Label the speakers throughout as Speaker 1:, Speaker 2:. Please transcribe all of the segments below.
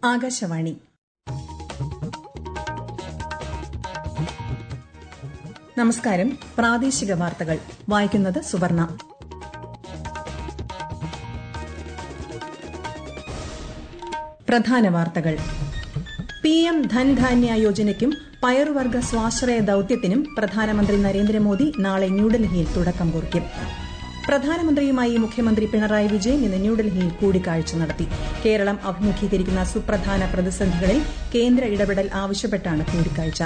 Speaker 1: ആകാശവാണി നമസ്കാരം പ്രാദേശിക വാർത്തകൾ വായിക്കുന്നത് സുവർണ പ്രധാന വാർത്തകൾ പി എം ധൻധാന്യ യോജനയ്ക്കും പയറുവർഗ സ്വാശ്രയ ദൌത്യത്തിനും പ്രധാനമന്ത്രി നരേന്ദ്രമോദി നാളെ ന്യൂഡൽഹിയിൽ തുടക്കം കുറിക്കും പ്രധാനമന്ത്രിയുമായി മുഖ്യമന്ത്രി പിണറായി വിജയൻ ഇന്ന് ന്യൂഡൽഹിയിൽ കൂടിക്കാഴ്ച നടത്തി കേരളം അഭിമുഖീകരിക്കുന്ന സുപ്രധാന പ്രതിസന്ധികളിൽ കേന്ദ്ര ഇടപെടൽ ആവശ്യപ്പെട്ടാണ് കൂടിക്കാഴ്ച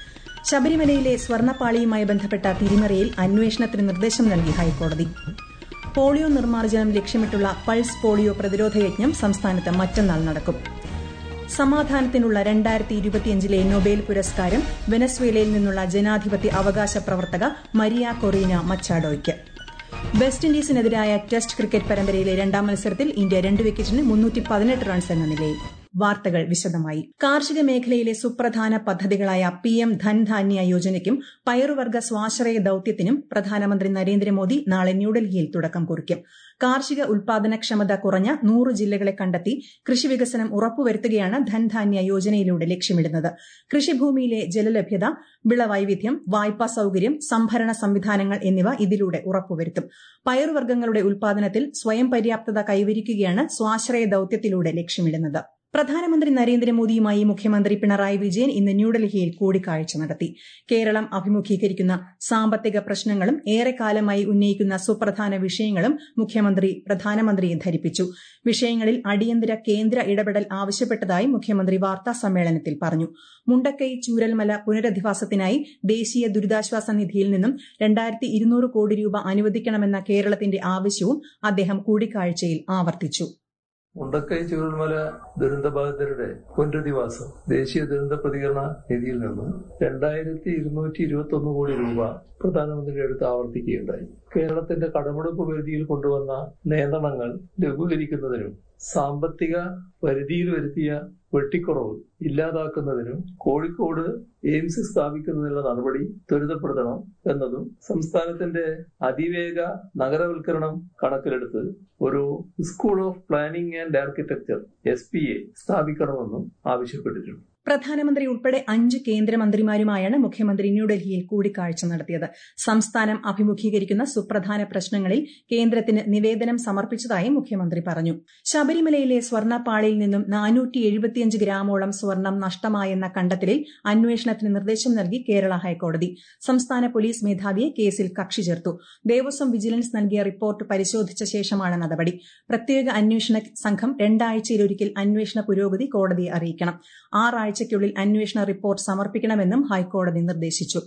Speaker 1: ശബരിമലയിലെ സ്വർണ്ണപ്പാളിയുമായി ബന്ധപ്പെട്ട തിരിമറിയിൽ അന്വേഷണത്തിന് നിർദ്ദേശം നൽകി ഹൈക്കോടതി പോളിയോ നിർമ്മാർജ്ജനം ലക്ഷ്യമിട്ടുള്ള പൾസ് പോളിയോ പ്രതിരോധ യജ്ഞം സംസ്ഥാനത്ത് മറ്റന്നാൾ നടക്കും സമാധാനത്തിനുള്ള രണ്ടായിരത്തി ഇരുപത്തിയഞ്ചിലെ നൊബേൽ പുരസ്കാരം വെനസ്വേലയിൽ നിന്നുള്ള ജനാധിപത്യ അവകാശ പ്രവർത്തക മരിയ കൊറീന മച്ചാഡോയ്ക്ക് വെസ്റ്റ് ഇൻഡീസിനെതിരായ ടെസ്റ്റ് ക്രിക്കറ്റ് പരമ്പരയിലെ രണ്ടാം മത്സരത്തിൽ ഇന്ത്യ രണ്ട് വിക്കറ്റിന് മുന്നൂറ്റി പതിനെട്ട് റൺസ് എന്ന നിലയിൽ വാർത്തകൾ വിശദമായി കാർഷിക മേഖലയിലെ സുപ്രധാന പദ്ധതികളായ പി എം ധൻധാന്യ യോജനയ്ക്കും പയറുവർഗ സ്വാശ്രയ ദൌത്യത്തിനും പ്രധാനമന്ത്രി നരേന്ദ്രമോദി നാളെ ന്യൂഡൽഹിയിൽ തുടക്കം കുറിക്കും കാർഷിക ഉൽപാദനക്ഷമത കുറഞ്ഞ നൂറ് ജില്ലകളെ കണ്ടെത്തി കൃഷിവികസനം ഉറപ്പുവരുത്തുകയാണ് ധൻധാന്യ യോജനയിലൂടെ ലക്ഷ്യമിടുന്നത് കൃഷിഭൂമിയിലെ ജലലഭ്യത വിളവൈവിധ്യം വായ്പാ സൌകര്യം സംഭരണ സംവിധാനങ്ങൾ എന്നിവ ഇതിലൂടെ ഉറപ്പുവരുത്തും പയറുവർഗ്ഗങ്ങളുടെ ഉൽപാദനത്തിൽ സ്വയം പര്യാപ്തത കൈവരിക്കുകയാണ് സ്വാശ്രയ ദൌത്യത്തിലൂടെ ലക്ഷ്യമിടുന്നത് പ്രധാനമന്ത്രി നരേന്ദ്രമോദിയുമായി മുഖ്യമന്ത്രി പിണറായി വിജയൻ ഇന്ന് ന്യൂഡൽഹിയിൽ കൂടിക്കാഴ്ച നടത്തി കേരളം അഭിമുഖീകരിക്കുന്ന സാമ്പത്തിക പ്രശ്നങ്ങളും ഏറെക്കാലമായി ഉന്നയിക്കുന്ന സുപ്രധാന വിഷയങ്ങളും മുഖ്യമന്ത്രി പ്രധാനമന്ത്രിയെ ധരിപ്പിച്ചു വിഷയങ്ങളിൽ അടിയന്തര കേന്ദ്ര ഇടപെടൽ ആവശ്യപ്പെട്ടതായി മുഖ്യമന്ത്രി വാർത്താ സമ്മേളനത്തിൽ പറഞ്ഞു മുണ്ടക്കൈ ചൂരൽമല പുനരധിവാസത്തിനായി ദേശീയ ദുരിതാശ്വാസ നിധിയിൽ നിന്നും രണ്ടായിരത്തി ഇരുന്നൂറ് കോടി രൂപ അനുവദിക്കണമെന്ന കേരളത്തിന്റെ ആവശ്യവും അദ്ദേഹം കൂടിക്കാഴ്ചയിൽ ആവർത്തിച്ചു
Speaker 2: മുണ്ടക്കൈ ചുരുൾമല ദുരന്തബാധിതരുടെ പുനരധിവാസം ദേശീയ ദുരന്ത പ്രതികരണ നിധിയിൽ നിന്ന് രണ്ടായിരത്തി ഇരുന്നൂറ്റി ഇരുപത്തി ഒന്ന് കോടി രൂപ പ്രധാനമന്ത്രിയുടെ അടുത്ത് ആവർത്തിക്കുകയുണ്ടായി കേരളത്തിന്റെ കടമെടുപ്പ് പരിധിയിൽ കൊണ്ടുവന്ന നിയന്ത്രണങ്ങൾ ലഘൂകരിക്കുന്നതിനും സാമ്പത്തിക പരിധിയിൽ വരുത്തിയ വെട്ടിക്കുറവ് ഇല്ലാതാക്കുന്നതിനും കോഴിക്കോട് എയിംസ് സ്ഥാപിക്കുന്നതിനുള്ള നടപടി ത്വരിതപ്പെടുത്തണം എന്നതും സംസ്ഥാനത്തിന്റെ അതിവേഗ നഗരവൽക്കരണം കണക്കിലെടുത്ത് ഒരു school of planning and architecture S P A സ്ഥാപിക്കണമെന്നും ആവശ്യപ്പെട്ടിട്ടുണ്ട്
Speaker 1: പ്രധാനമന്ത്രി ഉൾപ്പെടെ അഞ്ച് കേന്ദ്രമന്ത്രിമാരുമായാണ് മുഖ്യമന്ത്രി ന്യൂഡൽഹിയിൽ കൂടിക്കാഴ്ച നടത്തിയത് സംസ്ഥാനം അഭിമുഖീകരിക്കുന്ന സുപ്രധാന പ്രശ്നങ്ങളിൽ കേന്ദ്രത്തിന് നിവേദനം സമർപ്പിച്ചതായും മുഖ്യമന്ത്രി പറഞ്ഞു ശബരിമലയിലെ സ്വർണ്ണപ്പാളിയിൽ നിന്നും നാനൂറ്റി എഴുപത്തിയഞ്ച് ഗ്രാമോളം സ്വർണം നഷ്ടമായെന്ന കണ്ടെത്തലിൽ അന്വേഷണത്തിന് നിർദ്ദേശം നൽകി കേരള ഹൈക്കോടതി സംസ്ഥാന പോലീസ് മേധാവിയെ കേസിൽ കക്ഷി ചേർത്തു ദേവസ്വം വിജിലൻസ് നൽകിയ റിപ്പോർട്ട് പരിശോധിച്ച ശേഷമാണ് നടപടി പ്രത്യേക അന്വേഷണ സംഘം രണ്ടാഴ്ചയിലൊരിക്കൽ അന്വേഷണ പുരോഗതി കോടതിയെ അറിയിക്കണം ആറാഴ്ചയ്ക്കുള്ളിൽ അന്വേഷണ റിപ്പോർട്ട് സമർപ്പിക്കണമെന്നും ഹൈക്കോടതി നിർദ്ദേശിച്ചു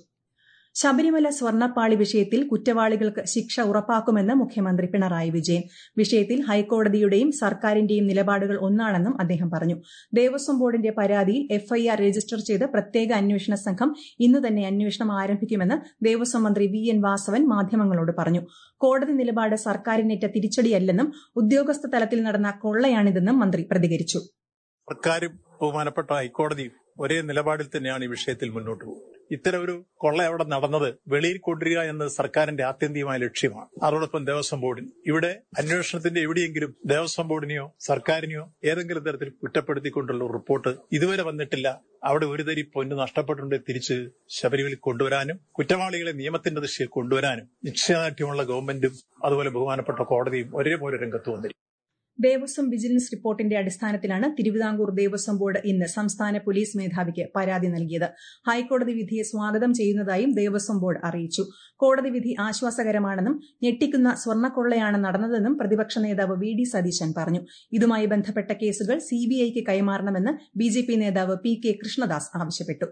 Speaker 1: ശബരിമല സ്വർണ്ണപ്പാളി വിഷയത്തിൽ കുറ്റവാളികൾക്ക് ശിക്ഷ ഉറപ്പാക്കുമെന്ന് മുഖ്യമന്ത്രി പിണറായി വിജയൻ വിഷയത്തിൽ ഹൈക്കോടതിയുടെയും സർക്കാരിന്റെയും നിലപാടുകൾ ഒന്നാണെന്നും അദ്ദേഹം പറഞ്ഞു ദേവസ്വം ബോർഡിന്റെ പരാതിയിൽ എഫ്ഐആർ രജിസ്റ്റർ ചെയ്ത് പ്രത്യേക അന്വേഷണ സംഘം ഇന്ന് തന്നെ അന്വേഷണം ആരംഭിക്കുമെന്ന് ദേവസ്വം മന്ത്രി വി എൻ വാസവൻ മാധ്യമങ്ങളോട് പറഞ്ഞു കോടതി നിലപാട് സർക്കാരിനേറ്റ തിരിച്ചടിയല്ലെന്നും ഉദ്യോഗസ്ഥ തലത്തിൽ നടന്ന കൊള്ളയാണിതെന്നും മന്ത്രി പ്രതികരിച്ചു
Speaker 3: സർക്കാരും ബഹുമാനപ്പെട്ട ഹൈക്കോടതിയും ഒരേ നിലപാടിൽ തന്നെയാണ് ഈ വിഷയത്തിൽ മുന്നോട്ട് പോകുന്നത് ഇത്തരം ഒരു കൊള്ള അവിടെ നടന്നത് വെളിയിൽ കൊണ്ടുവരിക എന്നത് സർക്കാരിന്റെ ആത്യന്തികമായ ലക്ഷ്യമാണ് അതോടൊപ്പം ദേവസ്വം ബോർഡിന് ഇവിടെ അന്വേഷണത്തിന്റെ എവിടെയെങ്കിലും ദേവസ്വം ബോർഡിനെയോ സർക്കാരിനെയോ ഏതെങ്കിലും തരത്തിൽ കുറ്റപ്പെടുത്തിക്കൊണ്ടുള്ള റിപ്പോർട്ട് ഇതുവരെ വന്നിട്ടില്ല അവിടെ ഒരു തരി പൊന്ന് നഷ്ടപ്പെട്ടിട്ടുണ്ടെങ്കിൽ തിരിച്ച് ശബരിമലയിൽ കൊണ്ടുവരാനും കുറ്റവാളികളെ നിയമത്തിന്റെ ദിശയിൽ കൊണ്ടുവരാനും നിശ്ചയദാർഢ്യമുള്ള ഗവൺമെന്റും അതുപോലെ ബഹുമാനപ്പെട്ട കോടതിയും ഒരേപോലെ രംഗത്ത് വന്നിരിക്കും
Speaker 1: ദേവസ്വം വിജിലൻസ് റിപ്പോർട്ടിന്റെ അടിസ്ഥാനത്തിലാണ് തിരുവിതാംകൂർ ദേവസ്വം ബോർഡ് ഇന്ന് സംസ്ഥാന പോലീസ് മേധാവിക്ക് പരാതി നൽകിയത് ഹൈക്കോടതി വിധിയെ സ്വാഗതം ചെയ്യുന്നതായും ദേവസ്വം ബോർഡ് അറിയിച്ചു കോടതി വിധി ആശ്വാസകരമാണെന്നും ഞെട്ടിക്കുന്ന സ്വർണ്ണക്കൊള്ളയാണ് നടന്നതെന്നും പ്രതിപക്ഷ നേതാവ് വി ഡി സതീശൻ പറഞ്ഞു ഇതുമായി ബന്ധപ്പെട്ട കേസുകൾ സിബിഐക്ക് കൈമാറണമെന്ന് ബിജെപി നേതാവ് പി കെ കൃഷ്ണദാസ് ആവശ്യപ്പെട്ടു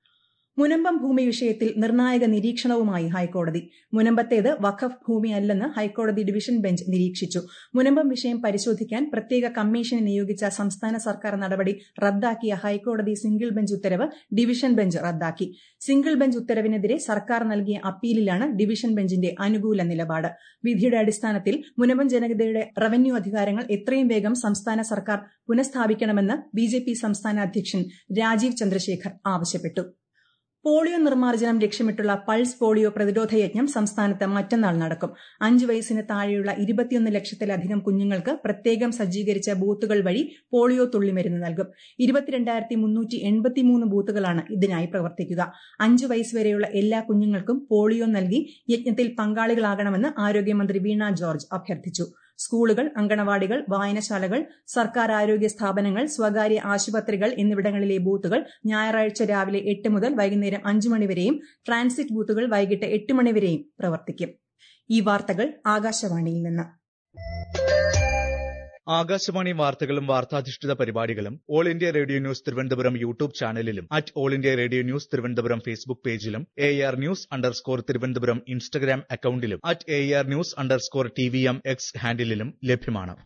Speaker 1: മുനമ്പം ഭൂമി വിഷയത്തിൽ നിർണായക നിരീക്ഷണവുമായി ഹൈക്കോടതി മുനമ്പത്തേത് വഖഫ് ഭൂമിയല്ലെന്ന് ഹൈക്കോടതി ഡിവിഷൻ ബെഞ്ച് നിരീക്ഷിച്ചു മുനമ്പം വിഷയം പരിശോധിക്കാൻ പ്രത്യേക കമ്മീഷനെ നിയോഗിച്ച സംസ്ഥാന സർക്കാർ നടപടി റദ്ദാക്കിയ ഹൈക്കോടതി സിംഗിൾ ബെഞ്ച് ഉത്തരവ് ഡിവിഷൻ ബെഞ്ച് റദ്ദാക്കി സിംഗിൾ ബെഞ്ച് ഉത്തരവിനെതിരെ സർക്കാർ നൽകിയ അപ്പീലിലാണ് ഡിവിഷൻ ബെഞ്ചിന്റെ അനുകൂല നിലപാട് വിധിയുടെ അടിസ്ഥാനത്തിൽ മുനമ്പം ജനതയുടെ റവന്യൂ അധികാരങ്ങൾ എത്രയും വേഗം സംസ്ഥാന സർക്കാർ പുനഃസ്ഥാപിക്കണമെന്ന് ബിജെപി സംസ്ഥാന അധ്യക്ഷൻ രാജീവ് ചന്ദ്രശേഖർ ആവശ്യപ്പെട്ടു പോളിയോ നിർമ്മാർജ്ജനം ലക്ഷ്യമിട്ടുള്ള പൾസ് പോളിയോ പ്രതിരോധ യജ്ഞം സംസ്ഥാനത്ത് മറ്റന്നാൾ നടക്കും അഞ്ച് വയസ്സിന് താഴെയുള്ള ഇരുപത്തിയൊന്ന് ലക്ഷത്തിലധികം കുഞ്ഞുങ്ങൾക്ക് പ്രത്യേകം സജ്ജീകരിച്ച ബൂത്തുകൾ വഴി പോളിയോ തുള്ളിമരുന്ന് നൽകും ഇരുപത്തിരണ്ടായിരത്തി മുന്നൂറ്റി എൺപത്തിമൂന്ന് ബൂത്തുകളാണ് ഇതിനായി പ്രവർത്തിക്കുക അഞ്ച് വയസ്സ് വരെയുള്ള എല്ലാ കുഞ്ഞുങ്ങൾക്കും പോളിയോ നൽകി യജ്ഞത്തിൽ പങ്കാളികളാകണമെന്ന് ആരോഗ്യമന്ത്രി വീണ ജോർജ് അഭ്യർത്ഥിച്ചു സ്കൂളുകൾ അങ്കണവാടികൾ വായനശാലകൾ സർക്കാർ ആരോഗ്യ സ്ഥാപനങ്ങൾ സ്വകാര്യ ആശുപത്രികൾ എന്നിവിടങ്ങളിലെ ബൂത്തുകൾ ഞായറാഴ്ച രാവിലെ എട്ട് മുതൽ വൈകുന്നേരം അഞ്ചു മണിവരെയും ട്രാൻസിറ്റ് ബൂത്തുകൾ വൈകിട്ട് എട്ട് മണിവരെയും പ്രവർത്തിക്കും ഈ വാർത്തകൾ ആകാശവാണിയിൽ നിന്ന്
Speaker 4: ആകാശവാണി വാർത്തകളും വാർത്താധിഷ്ഠിത പരിപാടികളും all India radio news Thiruvananthapuram YouTube ചാനലിലും at all India radio news Thiruvananthapuram Facebook പേജിലും A R news underscore Thiruvananthapuram Instagram അക്കൌണ്ടിലും at A R news underscore T V M X ഹാൻഡിലും ലഭ്യമാണ്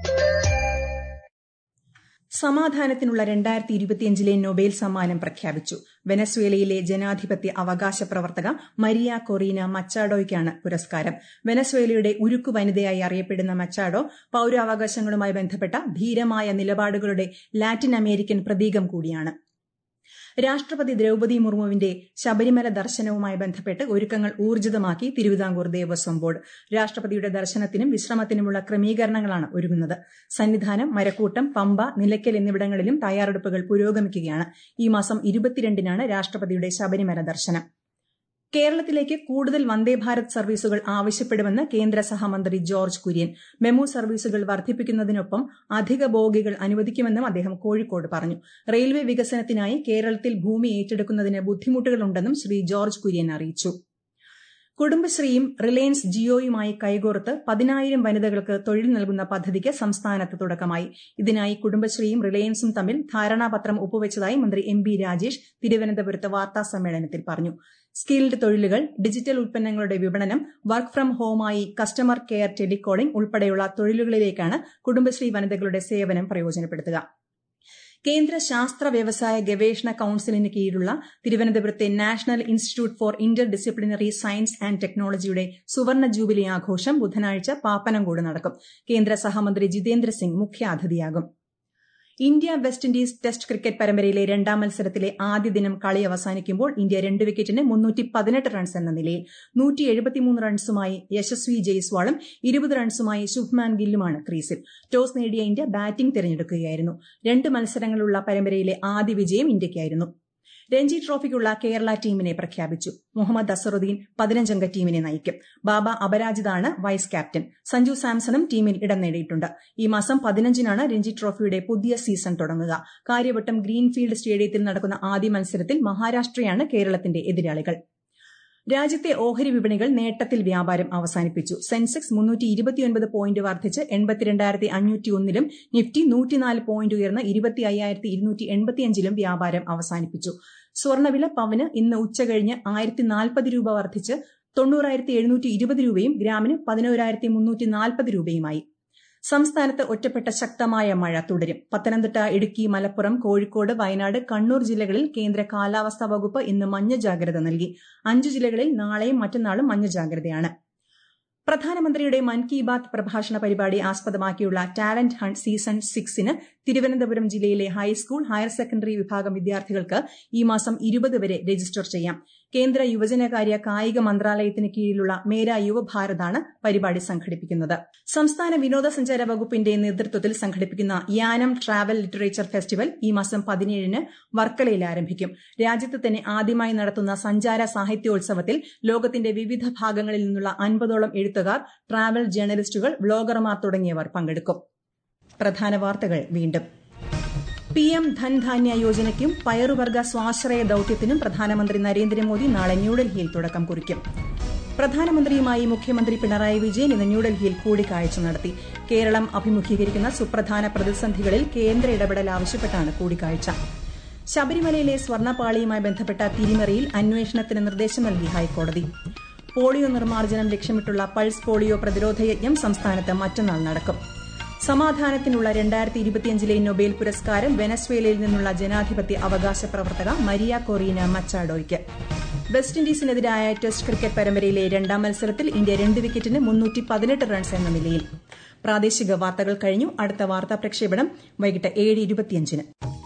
Speaker 1: സമാധാനത്തിനുള്ള രണ്ടായിരത്തി ഇരുപത്തിയഞ്ചിലെ നൊബേൽ സമ്മാനം പ്രഖ്യാപിച്ചു വെനസ്വേലയിലെ ജനാധിപത്യ അവകാശ പ്രവർത്തക മരിയ കൊറീന മച്ചാഡോയ്ക്കാണ് പുരസ്കാരം വെനസ്വേലയുടെ ഉരുക്കു വനിതയായി അറിയപ്പെടുന്ന മച്ചാഡോ പൌരാവകാശങ്ങളുമായി ബന്ധപ്പെട്ട ധീരമായ നിലപാടുകളുടെ ലാറ്റിൻ അമേരിക്കൻ പ്രതീകം കൂടിയാണ് രാഷ്ട്രപതി ദ്രൌപതി മുർമുവിന്റെ ശബരിമല ദർശനവുമായി ബന്ധപ്പെട്ട് ഒരുക്കങ്ങൾ ഊർജിതമാക്കി തിരുവിതാംകൂർ ദേവസ്വം ബോർഡ് രാഷ്ട്രപതിയുടെ ദർശനത്തിനും വിശ്രമത്തിനുമുള്ള ക്രമീകരണങ്ങളാണ് ഒരുങ്ങുന്നത് സന്നിധാനം മരക്കൂട്ടം പമ്പ നിലയ്ക്കൽ എന്നിവിടങ്ങളിലും തയ്യാറെടുപ്പുകൾ പുരോഗമിക്കുകയാണ് ഈ മാസം ഇരുപത്തിരണ്ടിനാണ് രാഷ്ട്രപതിയുടെ ശബരിമല ദർശനം കേരളത്തിലേക്ക് കൂടുതൽ വന്ദേഭാരത് സർവീസുകൾ ആവശ്യപ്പെടുമെന്ന് കേന്ദ്ര സഹമന്ത്രി ജോർജ് കുര്യൻ മെമു സർവീസുകൾ വർദ്ധിപ്പിക്കുന്നതിനൊപ്പം അധിക ബോഗികൾ അനുവദിക്കുമെന്നും അദ്ദേഹം കോഴിക്കോട് പറഞ്ഞു റെയിൽവേ വികസനത്തിനായി കേരളത്തിൽ ഭൂമി ഏറ്റെടുക്കുന്നതിന് ബുദ്ധിമുട്ടുകളുണ്ടെന്നും ശ്രീ ജോർജ് കുര്യൻ അറിയിച്ചു കുടുംബശ്രീയും റിലയൻസ് ജിയോയുമായി കൈകോർത്ത് പതിനായിരം വനിതകൾക്ക് തൊഴിൽ നൽകുന്ന പദ്ധതിക്ക് സംസ്ഥാനത്ത് തുടക്കമായി ഇതിനായി കുടുംബശ്രീയും റിലയൻസും തമ്മിൽ ധാരണാപത്രം ഒപ്പുവച്ചതായി മന്ത്രി എം ബി രാജേഷ് തിരുവനന്തപുരത്ത് വാർത്താ സമ്മേളനത്തിൽ പറഞ്ഞു സ്കിൽഡ് തൊഴിലുകൾ ഡിജിറ്റൽ ഉൽപ്പന്നങ്ങളുടെ വിപണനം വർക്ക് ഫ്രം ഹോമായി കസ്റ്റമർ കെയർ ടെലികോളിംഗ് ഉൾപ്പെടെയുള്ള തൊഴിലുകളിലേക്കാണ് കുടുംബശ്രീ വനിതകളുടെ സേവനം പ്രയോജനപ്പെടുത്തുക കേന്ദ്ര ശാസ്ത്ര വ്യവസായ ഗവേഷണ കൌൺസിലിന് കീഴിലുള്ള തിരുവനന്തപുരത്തെ national institute for interdisciplinary science and ടെക്നോളജിയുടെ സുവർണ ജൂബിലി ആഘോഷം ബുധനാഴ്ച പാപ്പനംകോട് നടക്കും കേന്ദ്ര സഹമന്ത്രി ജിതേന്ദ്ര സിംഗ് മുഖ്യാതിഥിയാകും India West Indies test cricket പരമ്പരയിലെ രണ്ടാം മത്സരത്തിലെ ആദ്യ ദിനം കളി അവസാനിക്കുമ്പോൾ ഇന്ത്യ രണ്ട് വിക്കറ്റിന് മുന്നൂറ്റി പതിനെട്ട് റൺസ് എന്ന നിലയിൽ നൂറ്റി എഴുപത്തിമൂന്ന് റൺസുമായി യശസ്വി ജയ്സ്വാളും ഇരുപത് റൺസുമായി ശുഭ്മാൻ ഗില്ലുമാണ് ക്രീസിൽ ടോസ് നേടിയ ഇന്ത്യ ബാറ്റിംഗ് തിരഞ്ഞെടുക്കുകയായിരുന്നു രണ്ട് മത്സരങ്ങളുള്ള പരമ്പരയിലെ ആദ്യ വിജയം ഇന്ത്യയ്ക്കായിരുന്നു രഞ്ജി ട്രോഫിക്കുള്ള കേരള ടീമിനെ പ്രഖ്യാപിച്ചു മുഹമ്മദ് അസറുദ്ദീൻ പതിനഞ്ചംഗ ടീമിനെ നയിക്കും ബാബ അപരാജിതാണ് വൈസ് ക്യാപ്റ്റൻ സഞ്ജു സാംസണും ടീമിൽ ഇടം നേടിയിട്ടുണ്ട് ഈ മാസം പതിനഞ്ചിനാണ് രഞ്ജി ട്രോഫിയുടെ പുതിയ സീസൺ തുടങ്ങുക കാര്യവട്ടം ഗ്രീൻഫീൽഡ് സ്റ്റേഡിയത്തിൽ നടക്കുന്ന ആദ്യ മത്സരത്തിൽ മഹാരാഷ്ട്രയാണ് കേരളത്തിന്റെ എതിരാളികൾ രാജ്യത്തെ ഓഹരി വിപണികൾ നേട്ടത്തിൽ വ്യാപാരം അവസാനിപ്പിച്ചു സെൻസെക്സ് മുന്നൂറ്റി ഇരുപത്തിയൊൻപത് പോയിന്റ് വർദ്ധിച്ച് എൺപത്തിരണ്ടായിരത്തി അഞ്ഞൂറ്റി ഒന്നിലും നിഫ്റ്റി നൂറ്റിനാല് പോയിന്റ് ഉയർന്ന് ഇരുപത്തി അയ്യായിരത്തി ഇരുന്നൂറ്റി എൺപത്തിയഞ്ചിലും വ്യാപാരം അവസാനിപ്പിച്ചു സ്വർണ്ണവില പവന് ഇന്ന് ഉച്ചകഴിഞ്ഞ് ആയിരത്തി നാൽപ്പത് രൂപ വർദ്ധിച്ച് തൊണ്ണൂറായിരത്തി എഴുന്നൂറ്റി ഇരുപത് രൂപയും ഗ്രാമിന് പതിനോരായിരത്തി മുന്നൂറ്റി നാൽപ്പത് രൂപയുമായി സംസ്ഥാനത്ത് ഒറ്റപ്പെട്ട ശക്തമായ മഴ തുടരും പത്തനംതിട്ട ഇടുക്കി മലപ്പുറം കോഴിക്കോട് വയനാട് കണ്ണൂർ ജില്ലകളിൽ കേന്ദ്ര കാലാവസ്ഥാ വകുപ്പ് ഇന്ന് മഞ്ഞ ജാഗ്രത നൽകി അഞ്ചു ജില്ലകളിൽ നാളെയും മറ്റന്നാളും മഞ്ഞ ജാഗ്രതയാണ് പ്രധാനമന്ത്രിയുടെ മൻ കി ബാത് പ്രഭാഷണ പരിപാടി ആസ്പദമാക്കിയുള്ള ടാലന്റ് ഹണ്ട് സീസൺ സിക്സിന് തിരുവനന്തപുരം ജില്ലയിലെ ഹൈസ്കൂൾ ഹയർ സെക്കൻഡറി വിഭാഗം വിദ്യാർത്ഥികൾക്ക് ഈ മാസം ഇരുപത് വരെ രജിസ്റ്റർ ചെയ്യാം കേന്ദ്ര യുവജനകാര്യ കായിക മന്ത്രാലയത്തിന് കീഴിലുള്ള മേര യുവഭാരതാണ് പരിപാടി സംഘടിപ്പിക്കുന്നത് സംസ്ഥാന വിനോദസഞ്ചാര വകുപ്പിന്റെ നേതൃത്വത്തിൽ സംഘടിപ്പിക്കുന്ന യാനം ട്രാവൽ ലിറ്ററേച്ചർ ഫെസ്റ്റിവൽ ഈ മാസം പതിനേഴിന് വർക്കലയിൽ ആരംഭിക്കും രാജ്യത്ത് തന്നെ ആദ്യമായി നടത്തുന്ന സഞ്ചാര സാഹിത്യോത്സവത്തിൽ ലോകത്തിന്റെ വിവിധ ഭാഗങ്ങളിൽ നിന്നുള്ള അൻപതോളം എഴുത്തുകാർ ട്രാവൽ ജേർണലിസ്റ്റുകൾ വ്ളോഗർമാർ തുടങ്ങിയവർ പങ്കെടുക്കും പ്രധാന വാർത്തകൾ വീണ്ടും പി എം ധൻധാന്യ യോജനയ്ക്കും പയറുവർഗ സ്വാശ്രയ ദൌത്യത്തിനും പ്രധാനമന്ത്രി നരേന്ദ്രമോദി നാളെ ന്യൂഡൽഹിയിൽ തുടക്കം കുറിക്കും പ്രധാനമന്ത്രിയുമായി മുഖ്യമന്ത്രി പിണറായി വിജയൻ ഇന്ന് ന്യൂഡൽഹിയിൽ കൂടിക്കാഴ്ച നടത്തി കേരളം അഭിമുഖീകരിക്കുന്ന സുപ്രധാന പ്രതിസന്ധികളിൽ കേന്ദ്ര ഇടപെടൽ ആവശ്യപ്പെട്ടാണ് കൂടിക്കാഴ്ച ശബരിമലയിലെ സ്വർണ്ണപ്പാളിയുമായി ബന്ധപ്പെട്ട തിരിമറിയിൽ അന്വേഷണത്തിന് നിർദ്ദേശം നൽകി ഹൈക്കോടതി പോളിയോ നിർമ്മാർജ്ജനം ലക്ഷ്യമിട്ടുള്ള പൾസ് പോളിയോ പ്രതിരോധ യജ്ഞം സംസ്ഥാനത്ത് മറ്റന്നാൾ നടക്കും സമാധാനത്തിനുള്ള രണ്ടായിരത്തി ഇരുപത്തിയഞ്ചിലെ നൊബേൽ പുരസ്കാരം വെനസ്വേലയിൽ നിന്നുള്ള ജനാധിപത്യ അവകാശ പ്രവർത്തക മരിയ കൊറീന മച്ചാഡോയ്ക്ക് വെസ്റ്റ് ഇൻഡീസിനെതിരായ ടെസ്റ്റ് ക്രിക്കറ്റ് പരമ്പരയിലെ രണ്ടാം മത്സരത്തിൽ ഇന്ത്യ രണ്ട് വിക്കറ്റിന് മുന്നൂറ്റി പതിനെട്ട് റൺസ് എന്ന നിലയിൽ പ്രാദേശിക വാർത്തകൾ കഴിഞ്ഞു അടുത്ത വാർത്താ പ്രക്ഷേപണം വൈകിട്ട് ഏഴ് ഇരുപത്തിയഞ്ചിന്